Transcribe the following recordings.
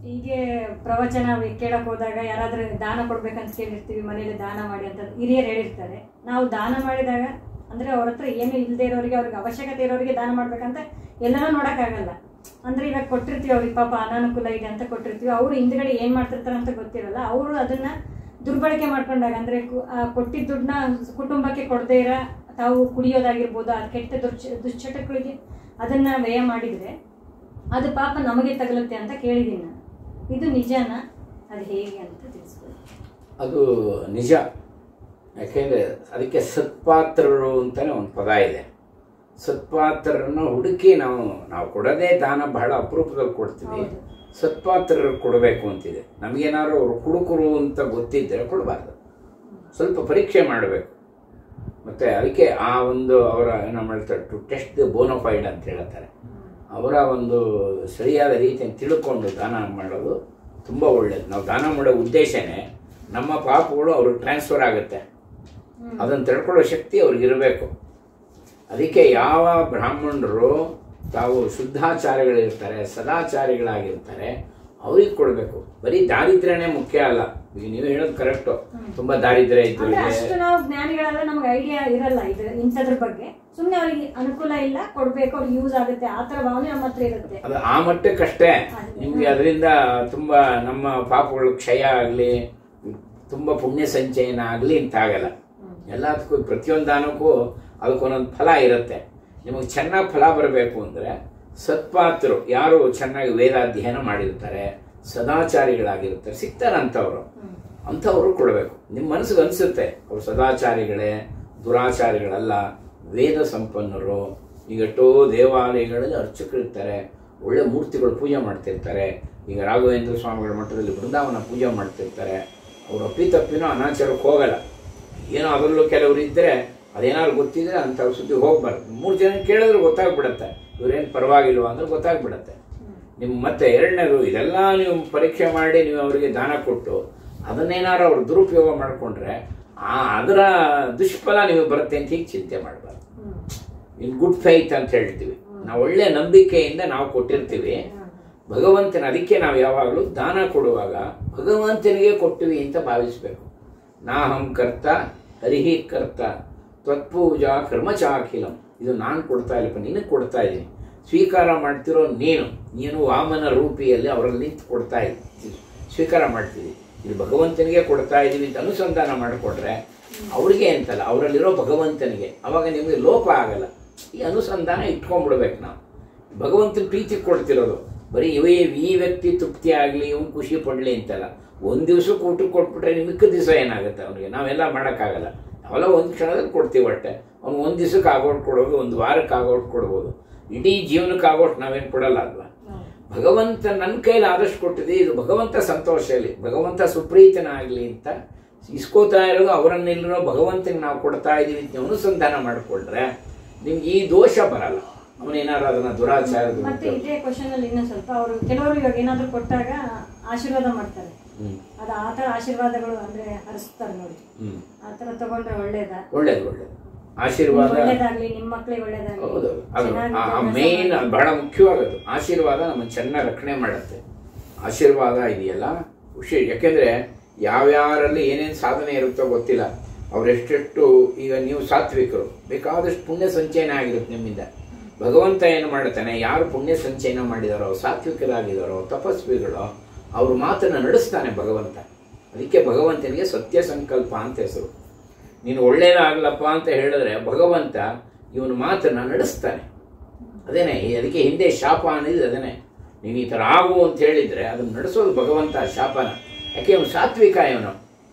ಹೀಗೆ ಪ್ರವಚನ ಕೇಳಕ್ ಹೋದಾಗ ಯಾರಾದ್ರೂ ದಾನ ಕೊಡ್ಬೇಕಂತ ಕೇಳಿರ್ತೀವಿ ಮನೇಲಿ ದಾನ ಮಾಡಿ ಅಂತ ಹಿರಿಯರು ಹೇಳಿರ್ತಾರೆ ನಾವು ದಾನ ಮಾಡಿದಾಗ ಅಂದ್ರೆ ಅವ್ರ ಹತ್ರ ಏನು ಇಲ್ಲದೆ ಇರೋರಿಗೆ ಅವ್ರಿಗೆ ಅವಶ್ಯಕತೆ ಇರೋರಿಗೆ ದಾನ ಮಾಡ್ಬೇಕಂತ ಎಲ್ಲರೂ ನೋಡಕ್ಕಾಗಲ್ಲ ಅಂದ್ರೆ ಇವಾಗ ಕೊಟ್ಟಿರ್ತೀವಿ ಅವ್ರಿಗೆ ಪಾಪ ಅನಾನುಕೂಲ ಇದೆ ಅಂತ ಕೊಟ್ಟಿರ್ತೀವಿ ಅವರು ಹಿಂದ್ಗಡೆ ಏನ್ ಮಾಡ್ತಿರ್ತಾರೆ ಅಂತ ಗೊತ್ತಿರಲ್ಲ ಅವರು ಅದನ್ನ ದುರ್ಬಳಕೆ ಮಾಡ್ಕೊಂಡಾಗ ಅಂದ್ರೆ ಕು- ಆ ಕೊಟ್ಟಿದ್ದ ದುಡ್ಡನ್ನ ಕುಟುಂಬಕ್ಕೆ ಕೊಡದೇ ಇರ ತಾವು ಕುಡಿಯೋದಾಗಿರ್ಬೋದು ಆ ಕೆಟ್ಟ ದುರ್ಚ ದುಶ್ಚಟಗಳಿಗೆ ಅದನ್ನ ವ್ಯಯ ಮಾಡಿದ್ರೆ ಅದು ಪಾಪ ನಮಗೆ ತಗಲುತ್ತೆ ಅಂತ ಕೇಳಿದ್ದೀನಿ ನಾನು ಇದು ನಿಜಾನ ಅದು ಹೇಗೆ ಅಂತ ತಿಳಿಸ್ಬೋದು ಅದು ನಿಜ ಯಾಕೆಂದರೆ ಅದಕ್ಕೆ ಸತ್ಪಾತ್ರರು ಅಂತಲೇ ಒಂದು ಪದ ಇದೆ ಸತ್ಪಾತ್ರರನ್ನು ಹುಡುಕಿ ನಾವು ನಾವು ಕೊಡೋದೇ ದಾನ ಬಹಳ ಅಪರೂಪದಲ್ಲಿ ಕೊಡ್ತೀವಿ ಹೌದು. ಸತ್ಪಾತ್ರರು ಕೊಡಬೇಕು ಅಂತಿದೆ ನಮಗೇನಾದ್ರು ಅವರು ಕುಡುಕರು ಅಂತ ಗೊತ್ತಿದ್ದರೆ ಕೊಡಬಾರ್ದು ಸ್ವಲ್ಪ ಪರೀಕ್ಷೆ ಮಾಡಬೇಕು ಮತ್ತು ಅದಕ್ಕೆ ಆ ಒಂದು ಅವರ ಏನೋ ಮಾಡ್ತಾರೆ ಟು ಟೆಸ್ಟ್ ದ ಬೋನೋಫೈಡ್ ಅಂತ ಹೇಳ್ತಾರೆ ಅವರ ಒಂದು ಸರಿಯಾದ ರೀತಿಯನ್ನು ತಿಳ್ಕೊಂಡು ದಾನ ಮಾಡೋದು ತುಂಬ ಒಳ್ಳೆಯದು ನಾವು ದಾನ ಮಾಡೋ ಉದ್ದೇಶನೇ ನಮ್ಮ ಪಾಪಗಳು ಅವ್ರಿಗೆ ಟ್ರಾನ್ಸ್ಫರ್ ಆಗುತ್ತೆ ಅದನ್ನು ತಿಳ್ಕೊಳ್ಳೋ ಶಕ್ತಿ ಅವ್ರಿಗಿರಬೇಕು ಅದಕ್ಕೆ ಯಾವ ಬ್ರಾಹ್ಮಣರು ತಾವು ಶುದ್ಧಾಚಾರಿಗಳಿರ್ತಾರೆ ಸದಾಚಾರಿಗಳಾಗಿರ್ತಾರೆ ಅವ್ರಿಗೆ ಕೊಡಬೇಕು ಬರೀ ದಾರಿದ್ರ್ಯನೇ ಮುಖ್ಯ ಅಲ್ಲ ಈಗ ನೀವು ಹೇಳೋದು ಕರೆಕ್ಟು ತುಂಬ ದಾರಿದ್ರ್ಯ ಇದ್ದು ಅಂದ್ರೆ ಅಷ್ಟು ನಾವು ಜ್ಞಾನಿಗಳೆಲ್ಲ ನಮ್ಗೆ ಐಡಿಯಾ ಇರಲ್ಲ ಇದು ಇಂಥದ್ರ ಬಗ್ಗೆ ಸುಮ್ಮನೆ ಅವ್ರಿಗೆ ಅನುಕೂಲ ಇಲ್ಲ ಕೊಡ್ಬೇಕು ಅವ್ರಿಗೆ ಯೂಸ್ ಆಗುತ್ತೆ ಆ ಥರ ಭಾವನೆ ನಮ್ಮ ಹತ್ರ ಇರುತ್ತೆ ಅದು ಆ ಮಟ್ಟಕ್ಕಷ್ಟೇ ನಿಮ್ಗೆ ಅದರಿಂದ ತುಂಬಾ ನಮ್ಮ ಪಾಪಗಳು ಕ್ಷಯ ಆಗಲಿ ತುಂಬಾ ಪುಣ್ಯ ಸಂಚಯನ ಆಗಲಿ ಅಂತ ಆಗಲ್ಲ ಎಲ್ಲದಕ್ಕೂ ಪ್ರತಿಯೊಂದು ದಾನಕ್ಕೂ ಅದಕ್ಕೊಂದೊಂದು ಫಲ ಇರುತ್ತೆ ನಿಮಗೆ ಚೆನ್ನಾಗಿ ಫಲ ಬರಬೇಕು ಅಂದರೆ ಸತ್ಪಾತ್ರರು ಯಾರು ಚೆನ್ನಾಗಿ ವೇದಾಧ್ಯಯನ ಮಾಡಿರ್ತಾರೆ ಸದಾಚಾರಿಗಳಾಗಿರ್ತಾರೆ ಸಿಗ್ತಾರಂಥವ್ರು ಅಂಥವ್ರು ಕೊಡಬೇಕು ನಿಮ್ಮ ಮನಸ್ಸಿಗೆ ಅನಿಸುತ್ತೆ ಅವ್ರು ಸದಾಚಾರಿಗಳೇ ದುರಾಚಾರಿಗಳಲ್ಲ ವೇದ ಸಂಪನ್ನರು ಈಗ ಎಷ್ಟೋ ದೇವಾಲಯಗಳಲ್ಲಿ ಅರ್ಚಕರಿರ್ತಾರೆ ಒಳ್ಳೆ ಮೂರ್ತಿಗಳು ಪೂಜೆ ಮಾಡ್ತಿರ್ತಾರೆ ಈಗ ರಾಘವೇಂದ್ರ ಸ್ವಾಮಿಗಳ ಮಠದಲ್ಲಿ ಬೃಂದಾವನ ಪೂಜೆ ಮಾಡ್ತಿರ್ತಾರೆ ಅವ್ರು ಅಪ್ಪಿತಪ್ಪಿನೋ ಅನಾಚಾರಕ್ಕೆ ಹೋಗಲ್ಲ ಏನೋ ಅದರಲ್ಲೂ ಕೆಲವರು ಇದ್ದರೆ ಅದೇನಾದ್ರು ಗೊತ್ತಿದ್ರೆ ಅಂಥವ್ರ ಸುದ್ದಿ ಹೋಗ್ಬಾರ್ದು ಮೂರು ಜನ ಕೇಳಿದ್ರೆ ಗೊತ್ತಾಗ್ಬಿಡತ್ತೆ ಇವ್ರೇನು ಪರವಾಗಿಲ್ವಾ ಅಂದ್ರೆ ಗೊತ್ತಾಗ್ಬಿಡತ್ತೆ ನಿಮ್ಮ ಮತ್ತೆ ಎರಡನೇದು ಇದೆಲ್ಲ ನೀವು ಪರೀಕ್ಷೆ ಮಾಡಿ ನೀವು ಅವರಿಗೆ ದಾನ ಕೊಟ್ಟು ಅದನ್ನೇನಾರು ಅವ್ರು ದುರುಪಯೋಗ ಮಾಡಿಕೊಂಡ್ರೆ ಆ ಅದರ ದುಷ್ಫಲ ನಿಮಗೆ ಬರುತ್ತೆ ಅಂತ ಹೀಗೆ ಚಿಂತೆ ಮಾಡಬಾರ್ದು ಇನ್ ಗುಡ್ ಫೈತ್ ಅಂತ ಹೇಳ್ತೀವಿ ನಾವು ಒಳ್ಳೆ ನಂಬಿಕೆಯಿಂದ ನಾವು ಕೊಟ್ಟಿರ್ತೀವಿ ಭಗವಂತನ ಅದಕ್ಕೆ ನಾವು ಯಾವಾಗಲೂ ದಾನ ಕೊಡುವಾಗ ಭಗವಂತನಿಗೆ ಕೊಟ್ಟಿವಿ ಅಂತ ಭಾವಿಸ್ಬೇಕು ನಾಹಂ ಕರ್ತ ಹರಿಹಿ ಕರ್ತ ತ್ವತ್ಪೂಜಾ ಕರ್ಮಚಾಖಿಲಂ ಇದು ನಾನು ಕೊಡ್ತಾ ಇಲ್ಲಪ್ಪ ನಿನಗೆ ಕೊಡ್ತಾ ಇದ್ದೀನಿ ಸ್ವೀಕಾರ ಮಾಡ್ತಿರೋ ನೀನು ನೀನು ವಾಮನ ರೂಪಿಯಲ್ಲಿ ಅವರಲ್ಲಿ ನಿಂತು ಕೊಡ್ತಾ ಇದ್ದೀನಿ ಸ್ವೀಕಾರ ಮಾಡ್ತೀವಿ ಇದು ಭಗವಂತನಿಗೆ ಕೊಡ್ತಾ ಇದ್ದೀವಿ ಅಂತ ಅನುಸಂಧಾನ ಮಾಡಿಕೊಟ್ರೆ ಅವ್ರಿಗೆ ಅಂತಲ್ಲ ಅವರಲ್ಲಿರೋ ಭಗವಂತನಿಗೆ ಅವಾಗ ನಿಮಗೆ ಲೋಪ ಆಗಲ್ಲ ಈ ಅನುಸಂಧಾನ ಇಟ್ಕೊಂಡ್ಬಿಡ್ಬೇಕು ನಾವು ಭಗವಂತನ ಪ್ರೀತಿ ಕೊಡ್ತಿರೋದು ಬರೀ ಇವೇ ಈ ವ್ಯಕ್ತಿ ತೃಪ್ತಿ ಆಗಲಿ ಇವ್ನು ಖುಷಿ ಪಡಲಿ ಅಂತಲ್ಲ ಒಂದು ದಿವಸಕ್ಕೆ ಊಟಕ್ಕೆ ಕೊಟ್ಬಿಟ್ರೆ ಮಿಕ್ಕ ದಿವಸ ಏನಾಗುತ್ತೆ ಅವನಿಗೆ ನಾವೆಲ್ಲ ಮಾಡೋಕ್ಕಾಗಲ್ಲ ನಾವೆಲ್ಲ ಒಂದು ಕ್ಷಣದಲ್ಲಿ ಕೊಡ್ತೀವಿ ಒಟ್ಟೆ ಅವ್ನು ಒಂದು ದಿವಸಕ್ಕೆ ಆಗೋಟ್ ಕೊಡೋದು ಒಂದು ವಾರಕ್ಕೆ ಆಗೋಟ್ ಕೊಡ್ಬೋದು ಇಡೀ ಜೀವನಕ್ಕೆ ಆಗೋಟ್ ನಾವೇನು ಕೊಡಲ್ಲ ಅಲ್ವಾ ಭಗವಂತ ನನ್ನ ಕೈಲಿ ಆದಷ್ಟು ಕೊಟ್ಟಿದೆ ಇದು ಭಗವಂತ ಸಂತೋಷಲಿ ಭಗವಂತ ಸುಪ್ರೀತನಾಗಲಿ ಅಂತ ಇಸ್ಕೋತಾ ಇರೋದು ಅವರನ್ನೆಲ್ಲರೂ ಭಗವಂತನಿಗೆ ನಾವು ಕೊಡ್ತಾ ಇದೀವಿ ಅಂತ ಅನುಸಂಧಾನ ಮಾಡಿಕೊಂಡ್ರೆ ನಿಮ್ಗೆ ಈ ದೋಷ ಬರಲ್ಲ ಅವನೇನಾದ್ರು ಅದನ್ನ ದುರಾಚಾರದ ಮತ್ತೆ ಇದೇ ಕ್ವಶನ್ ಅಲ್ಲಿ ಇನ್ನೂ ಸ್ವಲ್ಪ ಅವರು ಕೆಲವರು ಇವಾಗ ಏನಾದ್ರು ಕೊಟ್ಟಾಗ ಆಶೀರ್ವಾದ ಮಾಡ್ತಾರೆ ಹ್ಮ್ ಅದು ಆ ಥರ ಆಶೀರ್ವಾದಗಳು ಅಂದ್ರೆ ಹರಿಸ್ತಾರೆ ನೋಡಿ ಹ್ಮ್ ಆ ಥರ ತಗೊಂಡ್ರೆ ಒಳ್ಳೇದಾ ಒಳ್ಳೇದು ಒಳ್ಳೇದು ಆಶೀರ್ವಾದ ಒಳ್ಳೇದಾಗ್ಲಿ ನಿಮ್ಮ ಮಕ್ಳಿಗೆ ಒಳ್ಳೇದಾಗ್ಲಿ ಹೌದು ಅದು ಚೆನ್ನಾಗಿ ಆ ಕೆಲಸ ಮೇನ್ ಮಾಡಿ. ಬಹಳ ಮುಖ್ಯವಾಗದು ಆಶೀರ್ವಾದ ನಮ್ಮನ್ನು ಚೆನ್ನಾಗಿ ರಕ್ಷಣೆ ಮಾಡುತ್ತೆ ಆಶೀರ್ವಾದ ಇದೆಯಲ್ಲ ಖುಷಿ ಯಾಕೆಂದ್ರೆ ಯಾವ್ಯಾರಲ್ಲಿ ಏನೇನು ಸಾಧನೆ ಇರುತ್ತೋ ಗೊತ್ತಿಲ್ಲ ಅವರೆಷ್ಟೆಷ್ಟು ಈಗ ನೀವು ಸಾತ್ವಿಕರು ಬೇಕಾದಷ್ಟು ಪುಣ್ಯ ಸಂಚಯನ ಆಗಿರುತ್ತೆ ನಿಮ್ಮಿಂದ ಭಗವಂತ ಏನು ಮಾಡುತ್ತಾನೆ ಯಾರು ಪುಣ್ಯ ಸಂಚಯನ ಮಾಡಿದಾರೋ ಸಾತ್ವಿಕರಾಗಿದ್ದಾರೋ ತಪಸ್ವಿಗಳು ಅವ್ರ ಮಾತನ್ನು ನಡೆಸ್ತಾನೆ ಭಗವಂತ ಅದಕ್ಕೆ ಭಗವಂತನಿಗೆ ಸತ್ಯ ಸಂಕಲ್ಪ ಅಂತ ಹೆಸರು ನೀನು ಒಳ್ಳೇದಾಗ್ಲಪ್ಪ ಅಂತ ಹೇಳಿದ್ರೆ ಭಗವಂತ ಇವನ ಮಾತನ್ನ ನಡೆಸ್ತಾನೆ ಅದೇನೆ ಅದಕ್ಕೆ ಹಿಂದೆ ಶಾಪ ಅನ್ನೋದು ಅದೇನೆ ನೀವು ಈ ಥರ ಆಗು ಅಂತ ಹೇಳಿದ್ರೆ ಅದನ್ನ ನಡೆಸೋದು ಭಗವಂತ ಆ ಶಾಪನ ಯಾಕೆ ಇವನು ಸಾತ್ವಿಕ ಇವನು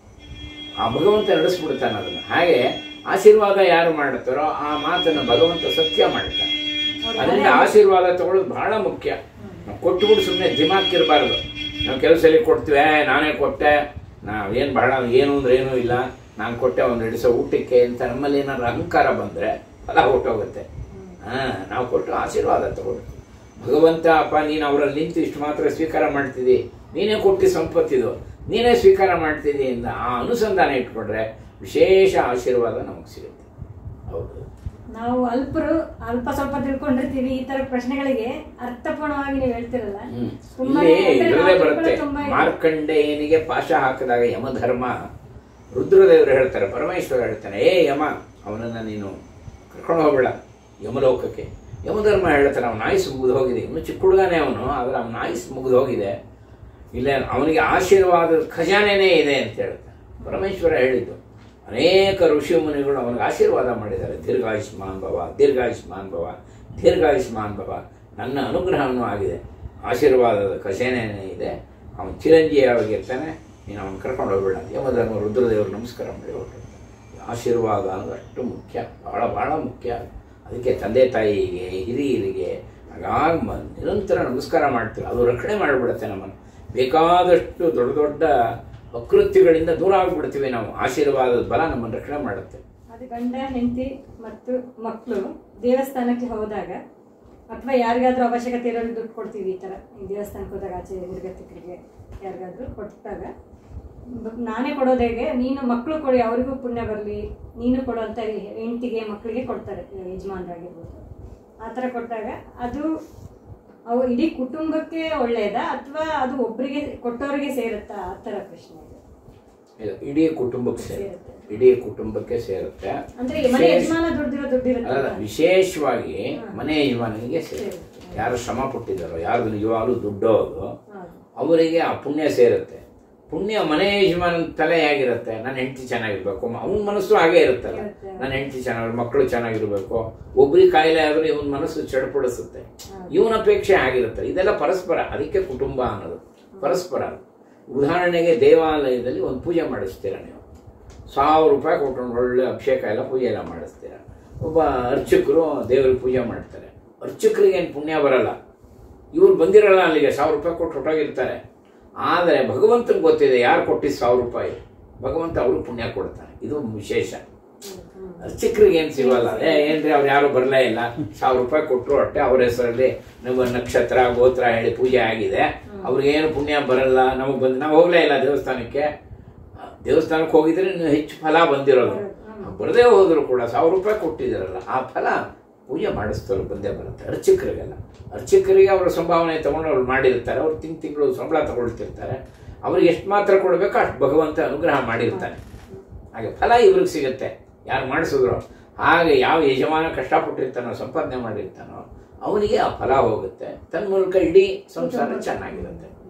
ಆ ಭಗವಂತ ನಡೆಸ್ಬಿಡ್ತಾನೆ ಅದನ್ನು ಹಾಗೆ ಆಶೀರ್ವಾದ ಯಾರು ಮಾಡುತ್ತಾರೋ ಆ ಮಾತನ್ನು ಭಗವಂತ ಸತ್ಯ ಮಾಡ್ತಾನೆ ಅದರಿಂದ ಆಶೀರ್ವಾದ ತಗೊಳ್ಳೋದು ಬಹಳ ಮುಖ್ಯ ನಾವು ಕೊಟ್ಟುಬಿಟ್ಟು ಸುಮ್ಮನೆ ದಿಮಾಕಿರಬಾರ್ದು ನಾವು ಕೆಲಸದಲ್ಲಿ ಕೊಡ್ತೀವಿ "ಏ, ನಾನೇ ಕೊಟ್ಟೆ ನಾವೇನು ಬಹಳ ಏನು ಅಂದ್ರೆ ಏನೂ ಇಲ್ಲ ನಾನು ಕೊಟ್ಟೆ ಒಂದು ಹಿಡಿಸೋ ಊಟಕ್ಕೆ ಅಂತ ನಮ್ಮಲ್ಲಿ ಏನಾದ್ರು ಅಹಂಕಾರ ಬಂದರೆ ಫಲ ಹೊಟ್ಟೋಗುತ್ತೆ ಹಾಂ ನಾವು ಕೊಟ್ಟು ಆಶೀರ್ವಾದ ತಗೊಳ್ಳಿ ಭಗವಂತ ಅಪ್ಪ ನೀನು ಅವರಲ್ಲಿ ನಿಂತು ಇಷ್ಟು ಮಾತ್ರ ಸ್ವೀಕಾರ ಮಾಡ್ತಿದ್ದಿ ನೀನೇ ಕೊಟ್ಟು ಸಂಪತ್ತಿದು ನೀನೇ ಸ್ವೀಕಾರ ಮಾಡ್ತಿದ್ದಿ ಅಂತ ಆ ಅನುಸಂಧಾನ ಇಟ್ಕೊಂಡ್ರೆ ವಿಶೇಷ ಆಶೀರ್ವಾದ ನಮಗೆ ಸಿಗುತ್ತೆ ಹೌದು ನಾವು ಅಲ್ಪರು ಅಲ್ಪ ಸ್ವಲ್ಪ ತಿಳ್ಕೊಂಡಿರ್ತೀವಿ ಈ ತರ ಪ್ರಶ್ನೆಗಳಿಗೆ ಅರ್ಥಪೂರ್ಣವಾಗಿ ನೀವು ಹೇಳ್ತಿರಲ್ಲ ಹ್ಮ್. ತುಂಬಾ ಇಲ್ಲಿ ಅಂದ್ರೆ ನಾವು ಇದರಲ್ಲೇ ಬರುತ್ತೆ ತಿಳ್ಕೊಳ್ಳೋದು ತುಂಬಾ ಇದೆ. ಮಾರ್ಕಂಡೇಯನಿಗೆ ಪಾಶ ಹಾಕಿದಾಗ ಯಮಧರ್ಮ ರುದ್ರದೇವರು ಹೇಳ್ತಾರೆ ಪರಮೇಶ್ವರ ಹೇಳ್ತಾನೆ ಏ ಯಮ ಅವನನ್ನ ನೀನು ಕರ್ಕೊಂಡು ಹೋಗ್ಬೇಡ ಯಮಲೋಕಕ್ಕೆ ಯಮಧರ್ಮ ಹೇಳ್ತಾನೆ ಅವನ ಆಯುಸ್ ಮುಗಿದು ಹೋಗಿದೆ ಇವನು ಚಿಕ್ಕ ಹುಡುಗನೇ ಅವನು ಆದ್ರೆ ಅವನ ಆಯುಸ್ ಮುಗಿದು ಹೋಗಿದೆ ಇಲ್ಲ ಅವನಿಗೆ ಆಶೀರ್ವಾದದ ಖಜಾನೆನೇ ಇದೆ ಅಂತ ಹೇಳ್ತಾನೆ ಪರಮೇಶ್ವರ ಹೇಳಿದ್ದು ಅನೇಕ ಋಷಿ ಮುನಿಗಳು ಅವನಿಗೆ ಆಶೀರ್ವಾದ ಮಾಡಿದ್ದಾರೆ ದೀರ್ಘಾಯುಷ್ಮಾನ್ ಭವ ದೀರ್ಘಾಯುಷ್ಮಾನ್ ಭವ ದೀರ್ಘಾಯುಷ್ಮಾನ್ ಭವ ನನ್ನ ಅನುಗ್ರಹವೂ ಆಗಿದೆ ಆಶೀರ್ವಾದದ ಖಜಾನೆನೇ ಇದೆ ಅವನು ಚಿರಂಜೀವಿಯಾಗಿರ್ತಾನೆ ನೀನು ಅವನು ಕರ್ಕೊಂಡು ಹೋಗ್ಬೇಡ ಯಮಧರ್ಮ ರುದ್ರದೇವರು ನಮಸ್ಕಾರ ಮಾಡಿ ಹೊರಟು ಆಶೀರ್ವಾದ ಅನ್ನೋದು ಅಷ್ಟು ಮುಖ್ಯ ಭಾಳ ಭಾಳ ಮುಖ್ಯ ಅದಕ್ಕೆ ತಂದೆ ತಾಯಿಗೆ ಹಿರಿಯರಿಗೆ ಆಗಾಗ ಮ- ನಿರಂತರ ನಮಸ್ಕಾರ ಮಾಡ್ತೀವಿ ಅದು ರಕ್ಷಣೆ ಮಾಡಿಬಿಡುತ್ತೆ ನಮ್ಮನ್ನು ಬೇಕಾದಷ್ಟು ದೊಡ್ಡ ದೊಡ್ಡ ಅಕೃತ್ಯಗಳಿಂದ ದೂರ ಆಗಿಬಿಡ್ತೀವಿ ನಾವು ಆಶೀರ್ವಾದದ ಬಲ ನಮ್ಮನ್ನು ರಕ್ಷಣೆ ಮಾಡುತ್ತೆ ಅದು ಗಂಡ ಹೆಂಡತಿ ಮತ್ತು ಮಕ್ಕಳು ದೇವಸ್ಥಾನಕ್ಕೆ ಹೋದಾಗ ಅಥವಾ ಯಾರಿಗಾದ್ರೂ ಅವಶ್ಯಕತೆ ಇರೋರಿಗೆ ದುಡ್ಡು ಕೊಡ್ತೀವಿ ಈ ಥರ ಈ ದೇವಸ್ಥಾನಕ್ಕೆ ಹೋದಾಗ ಆಚೆ ನಿರ್ಗತಿಕರಿಗೆ ಯಾರಿಗಾದ್ರೂ ಕೊಟ್ಟಾಗ ಬ- ನಾನೇ ಕೊಡೋದು ಹೇಗೆ ನೀನು ಮಕ್ಕಳು ಕೊಡಿ ಅವರಿಗೂ ಪುಣ್ಯ ಬರಲಿ ನೀನು ಕೊಡು ಅಂತ ಹೆಂಡತಿಗೆ ಮಕ್ಕಳಿಗೆ ಕೊಡ್ತಾರೆ ಯಜಮಾನರಾಗಿರ್ಬೋದು ಆ ಥರ ಕೊಟ್ಟಾಗ ಅದು ಅವು ಇಡೀ ಕುಟುಂಬಕ್ಕೆ ಒಳ್ಳೆಯದಾ ಅಥವಾ ಅದು ಒಬ್ಬರಿಗೆ ಕೊಟ್ಟವರಿಗೆ ಸೇರುತ್ತಾ ಆ ಥರ ಪ್ರಶ್ನೆ ಇದೆ ಇದು ಇಡೀ ಕುಟುಂಬಕ್ಕೆ ಸೇರುತ್ತೆ ಸೇರುತ್ತೆ. ಇಡೀ ಕುಟುಂಬಕ್ಕೆ ಸೇರುತ್ತೆ ಅಂದ್ರೆ ಮನೆ ವಿಶೇಷ- ಯಜಮಾನ ದುಡ್ಡಿರೋ ಅಲ್ಲ ದುಡ್ಡಿರುತ್ತೆ ವಿಶೇಷವಾಗಿ ಮನೆ ಯಜಮಾನಿಗೆ ಸೇರುತ್ತೆ ಯಾರು ಶ್ರಮ ಪಟ್ಟಿದ್ದಾರೋ ಯಾರು ನಿಜವಾಗ್ಲೂ ದುಡ್ಡು ಅದು ಅವರಿಗೆ ಆ ಪುಣ್ಯ ಸೇರುತ್ತೆ ಪುಣ್ಯ ಮನೆ ಯಜಮಾನ ತಲೆ ಹೇಗಿರುತ್ತೆ ನನ್ನ ಹೆಂಡತಿ ಚೆನ್ನಾಗಿರ್ಬೇಕು ಅವನ ಮನಸ್ಸು ಹಾಗೆ ಇರುತ್ತಲ್ಲ ಇರುತ್ತೆ. ನನ್ನ ಹೆಂಡತಿ ಚೆನ್ನಾಗಿ ಮಕ್ಕಳು ಚೆನ್ನಾಗಿರ್ಬೇಕು ಒಬ್ರಿಗೆ ಕಾಯಿಲೆ ಆದ್ರೆ ಇವನ್ ಮನಸ್ಸು ಚಡಪಡಿಸುತ್ತೆ ಇವನ ಅಪೇಕ್ಷೆ ಆಗಿರುತ್ತೆ ಇದೆಲ್ಲ ಪರಸ್ಪರ ಅದಕ್ಕೆ ಕುಟುಂಬ ಅನ್ನೋದು ಪರಸ್ಪರ ಉದಾಹರಣೆಗೆ ದೇವಾಲಯದಲ್ಲಿ ಒಂದು ಪೂಜೆ ಮಾಡಿಸ್ತೀರ ನೀವು ಸಾವಿರ ರೂಪಾಯಿ ಕೊಟ್ಕೊಂಡು ಒಳ್ಳೆ ಅಭಿಷೇಕ ಎಲ್ಲ ಪೂಜೆ ಎಲ್ಲ ಮಾಡಿಸ್ತೀರ ಒಬ್ಬ ಅರ್ಚಕರು ದೇವ್ರಿಗೆ ಪೂಜೆ ಮಾಡ್ತಾರೆ ಅರ್ಚಕರಿಗೆ ಏನು ಪುಣ್ಯ ಬರಲ್ಲ ಇವ್ರು ಬಂದಿರಲ್ಲ ಅಲ್ಲಿಗೆ ಸಾವಿರ ರೂಪಾಯಿ ಕೊಟ್ಟು ಹೊಟ್ಟೋಗಿರ್ತಾರೆ ಆದರೆ ಭಗವಂತನಿಗೆ ಗೊತ್ತಿದೆ ಯಾರು ಕೊಟ್ಟಿದ್ದು ಸಾವಿರ ರೂಪಾಯಿ ಭಗವಂತ ಅವ್ರಿಗೆ ಪುಣ್ಯ ಕೊಡ್ತಾನೆ ಇದು ವಿಶೇಷ ಅರ್ಚಕರಿಗೆ ಏನು ಸಿಗಲ್ಲ ಏ ಏನ್ರಿ ಅವ್ರು ಯಾರು ಬರಲೇ ಇಲ್ಲ ಸಾವಿರ ರೂಪಾಯಿ ಕೊಟ್ಟರು ಅಷ್ಟೇ ಅವ್ರ ಹೆಸರಲ್ಲಿ ನಮ್ಮ ನಕ್ಷತ್ರ ಗೋತ್ರ ಹೇಳಿ ಪೂಜೆ ಆಗಿದೆ ಅವ್ರಿಗೇನು ಪುಣ್ಯ ಬರಲ್ಲ ನಮಗೆ ಬಂದು ನಾವು ಹೋಗ್ಲೇ ಇಲ್ಲ ದೇವಸ್ಥಾನಕ್ಕೆ ಆ, ದೇವಸ್ಥಾನಕ್ಕೆ ಹೋಗಿದ್ರೆ ನೀವು ಹೆಚ್ಚು ಫಲ ಬಂದಿರೋದು ಬರದೇ ಹೋದ್ರು ಕೂಡ ಸಾವಿರ ರೂಪಾಯಿ ಕೊಟ್ಟಿದ್ದೀರಲ್ಲ ಆ ಫಲ ಪೂಜೆ ಮಾಡಿಸ್ತವ್ರು ಬಂದೇ ಬರುತ್ತೆ ಅರ್ಚಕರಿಗೆಲ್ಲ ಅರ್ಚಕರಿಗೆ ಅವರ ಸಂಭಾವನೆ ತಗೊಂಡು ಅವ್ರು ಮಾಡಿರ್ತಾರೆ ಅವ್ರು ತಿಂಗ್ ತಿಂಗಳು ಸಂಬಳ ತಗೊಳ್ತಿರ್ತಾರೆ ಅವ್ರಿಗೆ ಎಷ್ಟು ಮಾತ್ರ ಕೊಡಬೇಕೋ ಅಷ್ಟು ಭಗವಂತ ಅನುಗ್ರಹ ಮಾಡಿರ್ತಾನೆ ಹಾಗೆ ಫಲ ಇವ್ರಿಗೆ ಸಿಗುತ್ತೆ ಯಾರು ಮಾಡಿಸಿದ್ರು ಹಾಗೆ ಯಾವ ಯಜಮಾನ ಕಷ್ಟಪಟ್ಟಿರ್ತಾನೋ ಸಂಪಾದನೆ ಮಾಡಿರ್ತಾನೋ ಅವನಿಗೆ ಆ ಫಲ ಹೋಗುತ್ತೆ ತನ್ನ ಮೂಲಕ ಇಡೀ ಸಂಸಾರ ಚೆನ್ನಾಗಿರುತ್ತೆ